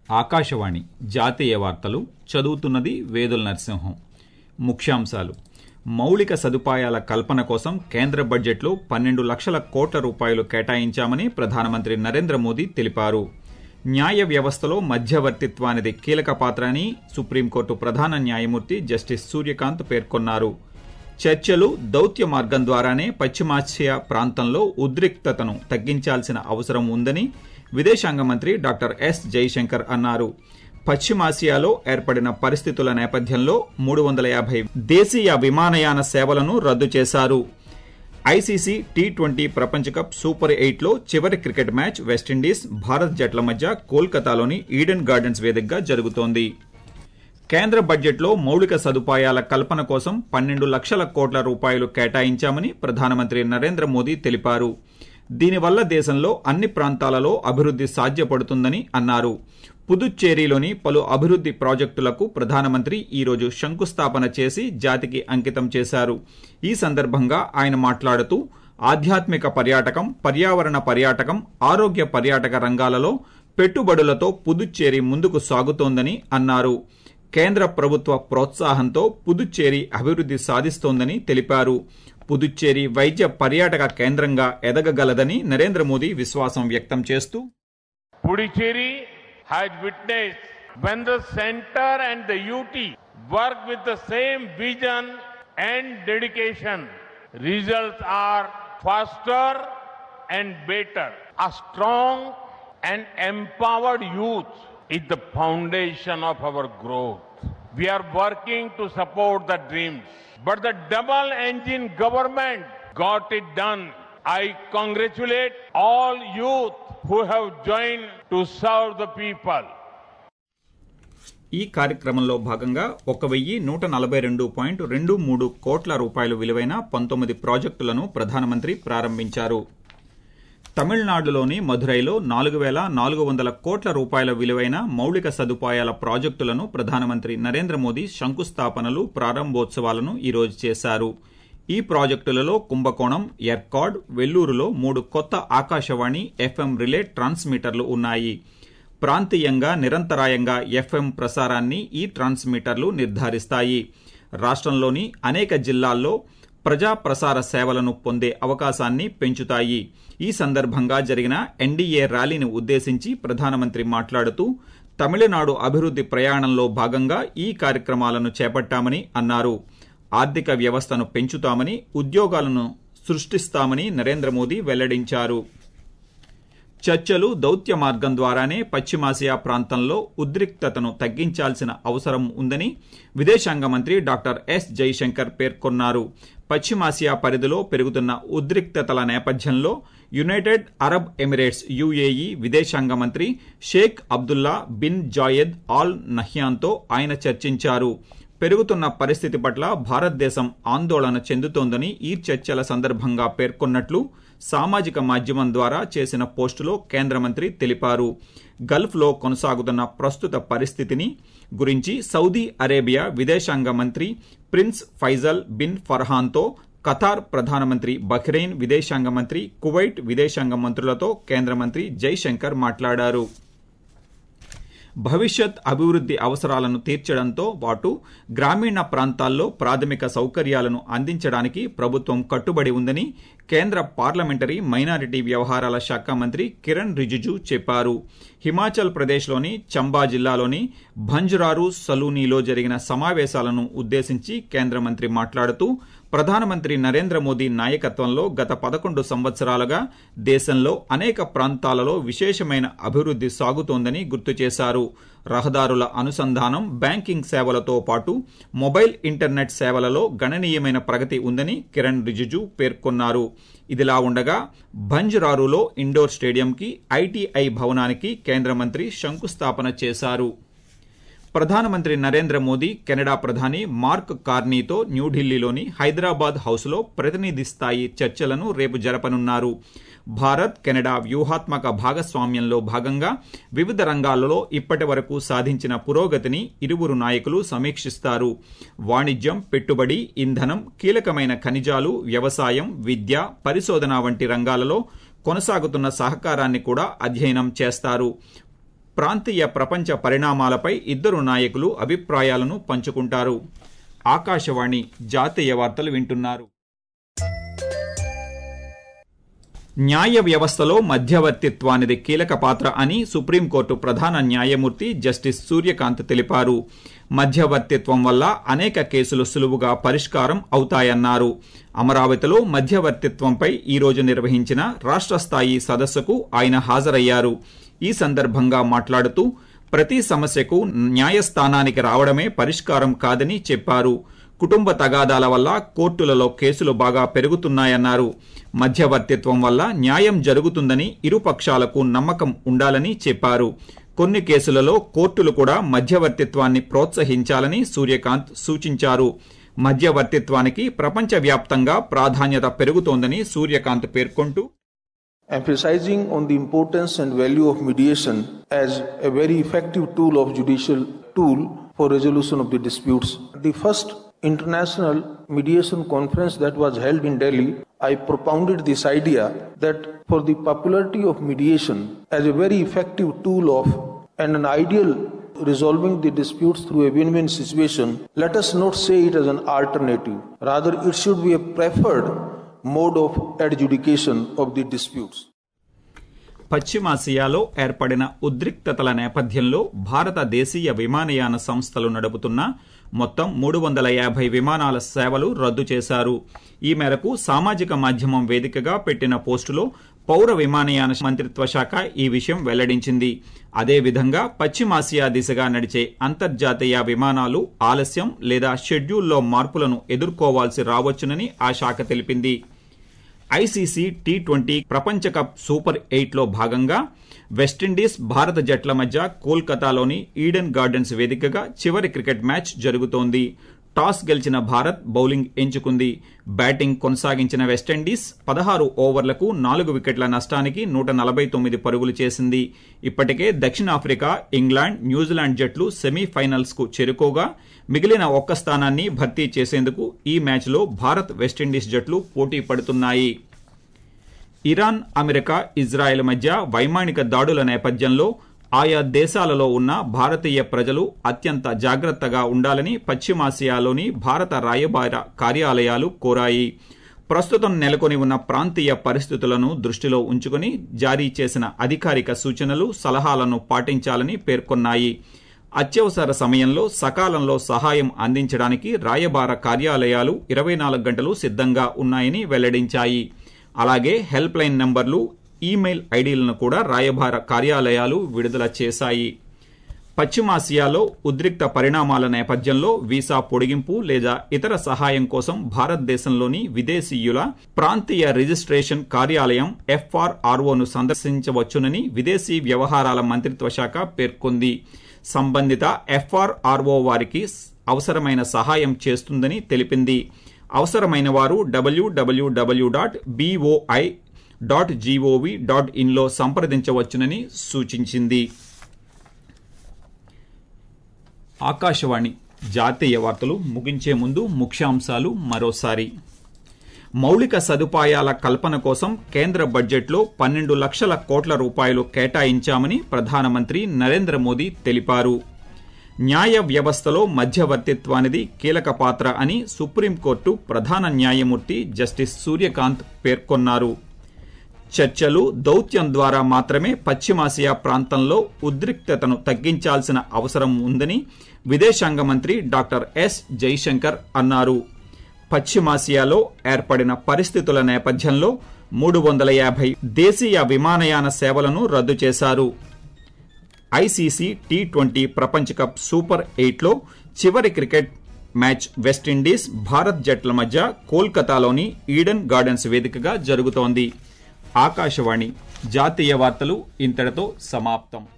ఆకాశవాణి జాతీయ వార్తలు చదువుతున్నది వేదుల నరసింహం ముఖ్యాంశాలు మౌలిక సదుపాయాల కల్పన కోసం కేంద్ర బడ్జెట్లో పన్నెండు లక్షల కోట్ల రూపాయలు కేటాయించామని ప్రధానమంత్రి నరేంద్ర మోదీ తెలిపారు న్యాయ వ్యవస్థలో మధ్యవర్తిత్వానిది కీలక పాత్ర అని సుప్రీంకోర్టు ప్రధాన న్యాయమూర్తి జస్టిస్ సూర్యకాంత్ పేర్కొన్నారు చర్చలు దౌత్య మార్గం ద్వారానే పశ్చిమాసియా ప్రాంతంలో ఉద్రిక్తతను తగ్గించాల్సిన అవసరం ఉందని విదేశాంగ మంత్రి డాక్టర్ ఎస్ జైశంకర్ అన్నారు పశ్చిమాసియాలో ఏర్పడిన పరిస్థితుల నేపథ్యంలో మూడు వందల యాభై దేశీయ విమానయాన సేవలను రద్దు చేశారు ఐసీసీ టీ ట్వంటీ ప్రపంచ కప్ సూపర్ ఎయిట్లో చివరి క్రికెట్ మ్యాచ్ వెస్టిండీస్ భారత్ జట్ల మధ్య కోల్కతాలోని ఈడెన్ గార్డెన్స్ వేదికగా జరుగుతోంది కేంద్ర బడ్జెట్లో మౌలిక సదుపాయాల కల్పన కోసం పన్నెండు లక్షల కోట్ల రూపాయలు కేటాయించామని ప్రధానమంత్రి నరేంద్ర మోదీ తెలిపారు దీనివల్ల దేశంలో అన్ని ప్రాంతాలలో అభివృద్ది సాధ్యపడుతుందని అన్నారు పుదుచ్చేరిలోని పలు అభివృద్ది ప్రాజెక్టులకు ప్రధానమంత్రి ఈరోజు శంకుస్థాపన చేసి జాతికి అంకితం చేశారు ఈ సందర్భంగా ఆయన మాట్లాడుతూ ఆధ్యాత్మిక పర్యాటకం పర్యావరణ పర్యాటకం ఆరోగ్య పర్యాటక రంగాలలో పెట్టుబడులతో పుదుచ్చేరి ముందుకు సాగుతోందని అన్నారు కేంద్ర ప్రభుత్వ ప్రోత్సాహంతో పుదుచ్చేరి అభివృద్ది సాధిస్తోందని తెలిపారు పుదుచ్చేరి వైద్య పర్యాటక కేంద్రంగా ఎదగగలదని నరేంద్ర మోదీ విశ్వాసం వ్యక్తం చేస్తూ Puducherry has witnessed when the center and the UT work with the same vision and dedication, results are faster and better. A strong and empowered youth is the foundation of our growth. We are working to support the dreams, but the double engine government got it done. I congratulate all youth who have joined to serve the people. ఈ కార్యక్రమంలో భాగంగా ఒక వెయ్యి నూట నలభై రెండు point రెండు మూడు కోట్ల రూపాయలు విలువైన పంతొమ్మిది ప్రాజెక్టులను ప్రధానమంత్రి ప్రారంభించారు తమిళనాడులోని మధురైలో నాలుగు వేల నాలుగు వందల కోట్ల రూపాయల విలువైన మౌలిక సదుపాయాల ప్రాజెక్టులను ప్రధానమంత్రి నరేంద్ర మోదీ శంకుస్థాపనలు ప్రారంభోత్సవాలను ఈరోజు చేశారు ఈ ప్రాజెక్టులలో కుంభకోణం ఎర్కాడ్ వెల్లూరులో మూడు కొత్త ఆకాశవాణి ఎఫ్ఎం రిలే ట్రాన్స్మిటర్లు ఉన్నాయి ప్రాంతీయంగా నిరంతరాయంగా ఎఫ్ఎం ప్రసారాన్ని ఈ ట్రాన్స్మిటర్లు నిర్ధారిస్తాయి రాష్ట్రంలోని అనేక జిల్లాల్లో ప్రజా ప్రసార సేవలను పొందే అవకాశాన్ని పెంచుతాయి ఈ సందర్భంగా జరిగిన ఎన్డీఏ ర్యాలీని ఉద్దేశించి ప్రధానమంత్రి మాట్లాడుతూ తమిళనాడు అభివృద్ది ప్రయాణంలో భాగంగా ఈ కార్యక్రమాలను చేపట్టామని అన్నారు ఆర్థిక వ్యవస్థను పెంచుతామని ఉద్యోగాలను సృష్టిస్తామని నరేంద్ర మోదీ వెల్లడించారు చర్చలు దౌత్య మార్గం ద్వారానే పశ్చిమాసియా ప్రాంతంలో ఉద్రిక్తతను తగ్గించాల్సిన అవసరం ఉందని విదేశాంగ మంత్రి డాక్టర్ ఎస్ జైశంకర్ పేర్కొన్నారు పశ్చిమాసియా పరిధిలో పెరుగుతున్న ఉద్రిక్తతల నేపథ్యంలో యునైటెడ్ అరబ్ ఎమిరేట్స్ యుఏఈ విదేశాంగ మంత్రి Sheikh Abdullah bin Zayed Al నహ్యాన్తో ఆయన చర్చించారు పెరుగుతున్న పరిస్థితి పట్ల భారతదేశం ఆందోళన చెందుతోందని ఈ చర్చల సందర్భంగా పేర్కొన్నట్లు సామాజిక మాధ్యమం ద్వారా చేసిన పోస్టులో కేంద్ర మంత్రి తెలిపారు గల్ఫ్లో కొనసాగుతున్న ప్రస్తుత పరిస్థితిని గురించి సౌదీ అరేబియా విదేశాంగ మంత్రి ప్రిన్స్ ఫైజల్ బిన్ ఫర్హాన్తో ఖతార్ ప్రధానమంత్రి బహ్రెయిన్ విదేశాంగ మంత్రి కువైట్ విదేశాంగ మంత్రులతో కేంద్ర మంత్రి జైశంకర్ మాట్లాడారు భవిష్యత్ అభివృద్ది అవసరాలను తీర్చడంతో పాటు గ్రామీణ ప్రాంతాల్లో ప్రాథమిక సౌకర్యాలను అందించడానికి ప్రభుత్వం కట్టుబడి ఉందని కేంద్ర పార్లమెంటరీ మైనారిటీ వ్యవహారాల శాఖ మంత్రి కిరణ్ రిజిజు చెప్పారు హిమాచల్ ప్రదేశ్లోని చంబా జిల్లాలోని భంజ్రారు సలూనీలో జరిగిన సమావేశాలను ఉద్దేశించి కేంద్ర మంత్రి మాట్లాడుతూ ప్రధానమంత్రి నరేంద్ర మోదీ నాయకత్వంలో గత పదకొండు సంవత్సరాలుగా దేశంలో అనేక ప్రాంతాలలో విశేషమైన అభివృద్ది సాగుతోందని గుర్తు చేశారు రహదారుల అనుసంధానం బ్యాంకింగ్ సేవలతో పాటు మొబైల్ ఇంటర్నెట్ సేవలలో గణనీయమైన ప్రగతి ఉందని కిరణ్ రిజిజు పేర్కొన్నారు ఇదిలా ఉండగా భంజ్రారులో ఇండోర్ స్టేడియంకి ఐటీఐ భవనానికి కేంద్ర మంత్రి శంకుస్థాపన చేశారు ప్రధానమంత్రి నరేంద్ర మోదీ కెనడా ప్రధాని మార్క్ కార్నీతో న్యూఢిల్లీలోని హైదరాబాద్ హౌస్లో ప్రతినిధి స్థాయి చర్చలను రేపు జరపనున్నారు భారత్ కెనడా వ్యూహాత్మక భాగస్వామ్యంలో భాగంగా వివిధ రంగాలలో ఇప్పటి వరకు సాధించిన పురోగతిని ఇరువురు నాయకులు సమీక్షిస్తారు వాణిజ్యం పెట్టుబడి ఇంధనం కీలకమైన ఖనిజాలు వ్యవసాయం విద్య పరిశోధన వంటి రంగాలలో కొనసాగుతున్న సహకారాన్ని కూడా అధ్యయనం చేస్తారు ప్రాంతీయ ప్రపంచ పరిణామాలపై ఇద్దరు నాయకులు అభిప్రాయాలను పంచుకుంటారు ఆకాశవాణి జాతీయ వార్తలు వింటున్నారు న్యాయ వ్యవస్థలో మధ్యవర్తిత్వానిది కీలక పాత్ర అని సుప్రీంకోర్టు ప్రధాన న్యాయమూర్తి జస్టిస్ సూర్యకాంత్ తెలిపారు మధ్యవర్తిత్వం వల్ల అనేక కేసులు సులువుగా పరిష్కారం అవుతాయన్నారు అమరావతిలో మధ్యవర్తిత్వంపై ఈరోజు నిర్వహించిన రాష్ట్ర స్థాయి సదస్సుకు ఆయన హాజరయ్యారు ఈ సందర్భంగా మాట్లాడుతూ ప్రతి సమస్యకు న్యాయస్థానానికి రావడమే పరిష్కారం కాదని చెప్పారు కుటుంబ తగాదాల వల్ల కోర్టులలో కేసులు బాగా పెరుగుతున్నాయన్నారు మధ్యవర్తిత్వం వల్ల న్యాయం జరుగుతుందని ఇరుపక్షాలకు నమ్మకం ఉండాలని చెప్పారు కొన్ని కేసులలో కోర్టులు కూడా మధ్యవర్తిత్వాన్ని ప్రోత్సహించాలని సూర్యకాంత్ సూచించారు మధ్యవర్తిత్వానికి ప్రపంచవ్యాప్తంగా ప్రాధాన్యత పెరుగుతోందని సూర్యకాంత్ పేర్కొంటూ emphasizing on the importance and value of mediation as a very effective tool of judicial tool for resolution of the disputes. The first international mediation conference that was held in Delhi, I propounded this idea that for the popularity of mediation as a very effective tool of and an ideal resolving the disputes through a win-win situation, let us not say it as an alternative. Rather, it should be a preferred mode of adjudication of the disputes. పశ్చిమాసియాలో ఏర్పడిన ఉద్రిక్తతల నేపథ్యంలో భారత దేశీయ విమానయాన సంస్థలు నడుపుతున్న మొత్తం మూడు వందల యాభై విమానాల సేవలు రద్దు చేశారు ఈ మేరకు సామాజిక మాధ్యమం వేదికగా పెట్టిన పోస్టులో పౌర విమానయాన మంత్రిత్వ శాఖ ఈ విషయం వెల్లడించింది అదేవిధంగా పశ్చిమాసియా దిశగా నడిచే అంతర్జాతీయ విమానాలు ఆలస్యం లేదా షెడ్యూల్లో మార్పులను ఎదుర్కోవాల్సి రావచ్చునని ఆ శాఖ తెలిపింది ఐసీసీ టీ ట్వంటీ ప్రపంచ కప్ సూపర్ ఎయిట్లో భాగంగా వెస్టిండీస్ భారత జట్ల మధ్య కోల్కతాలోని ఈడెన్ గార్డెన్స్ వేదికగా చివరి క్రికెట్ మ్యాచ్ జరుగుతోంది టాస్ గెలిచిన భారత్ బౌలింగ్ ఎంచుకుంది బ్యాటింగ్ కొనసాగించిన వెస్టిండీస్ పదహారు ఓవర్లకు నాలుగు వికెట్ల నష్టానికి నూట నలభై తొమ్మిది పరుగులు చేసింది ఇప్పటికే దక్షిణాఫ్రికా ఇంగ్లాండ్ న్యూజిలాండ్ జట్లు సెమీఫైనల్స్ కు చేరుకోగా మిగిలిన ఒక్క స్థానాన్ని భర్తీ చేసేందుకు ఈ మ్యాచ్లో భారత్ వెస్టిండీస్ జట్లు పోటీ పడుతున్నాయి ఇరాన్ అమెరికా ఇజ్రాయెల్ మధ్య వైమానిక దాడుల నేపథ్యంలో ఆయా దేశాలలో ఉన్న భారతీయ ప్రజలు అత్యంత జాగ్రత్తగా ఉండాలని పశ్చిమాసియాలోని భారత రాయబార కార్యాలయాలు కోరాయి ప్రస్తుతం నెలకొని ఉన్న ప్రాంతీయ పరిస్థితులను దృష్టిలో ఉంచుకుని జారీ చేసిన అధికారిక సూచనలు సలహాలను పాటించాలని పేర్కొన్నాయి అత్యవసర సమయంలో సకాలంలో సహాయం అందించడానికి రాయబార కార్యాలయాలు ఇరవై నాలుగు గంటలు సిద్ధంగా ఉన్నాయని వెల్లడించాయి అలాగే హెల్ప్ లైన్ నంబర్లు ఈమెయిల్ ఐడీలను కూడా రాయబార కార్యాలయాలు విడుదల చేశాయి పశ్చిమాసియాలో ఉద్రిక్త పరిణామాల నేపథ్యంలో వీసా పొడిగింపు లేదా ఇతర సహాయం కోసం భారతదేశంలోని విదేశీయుల ప్రాంతీయ రిజిస్ట్రేషన్ కార్యాలయం ఎఫ్ఆర్ఆర్ఓను సందర్శించవచ్చునని విదేశీ వ్యవహారాల మంత్రిత్వ శాఖ పేర్కొంది సంబంధిత ఎఫ్ఆర్ఆర్ఓ వారికి అవసరమైన సహాయం చేస్తుందని తెలిపింది అవసరమైన వారు W W W dot BOI dot GOV dot ఇన్లో సంప్రదించవచ్చునని సూచించింది ఆకాశవాణి జాతీయ వార్తలు ముగించే ముందు ముఖ్యాంశాలు మరోసారి మౌలిక సదుపాయాల కల్పన కోసం కేంద్ర బడ్జెట్లో పన్నెండు లక్షల కోట్ల రూపాయలు కేటాయించామని ప్రధానమంత్రి నరేంద్ర మోదీ తెలిపారు న్యాయ వ్యవస్థలో మధ్యవర్తిత్వానిది కీలక పాత్ర అని సుప్రీంకోర్టు ప్రధాన న్యాయమూర్తి జస్టిస్ సూర్యకాంత్ పేర్కొన్నారు చర్చలు దౌత్యం ద్వారా మాత్రమే పశ్చిమాసియా ప్రాంతంలో ఉద్రిక్తతను తగ్గించాల్సిన అవసరం ఉందని విదేశాంగ మంత్రి డాక్టర్ ఎస్ జైశంకర్ అన్నారు పశ్చిమాసియాలో ఏర్పడిన పరిస్థితుల నేపథ్యంలో మూడు వందల యాభై దేశీయ విమానయాన సేవలను రద్దు చేశారు ఐసీసీ టీ ట్వంటీ ప్రపంచ కప్ సూపర్ ఎయిట్లో చివరి క్రికెట్ మ్యాచ్ వెస్టిండీస్ భారత్ జట్ల మధ్య కోల్కతాలోని ఈడెన్ గార్డెన్స్ వేదికగా జరుగుతోంది ఆకాశవాణి జాతీయ వార్తలు ఇంతటితో సమాప్తం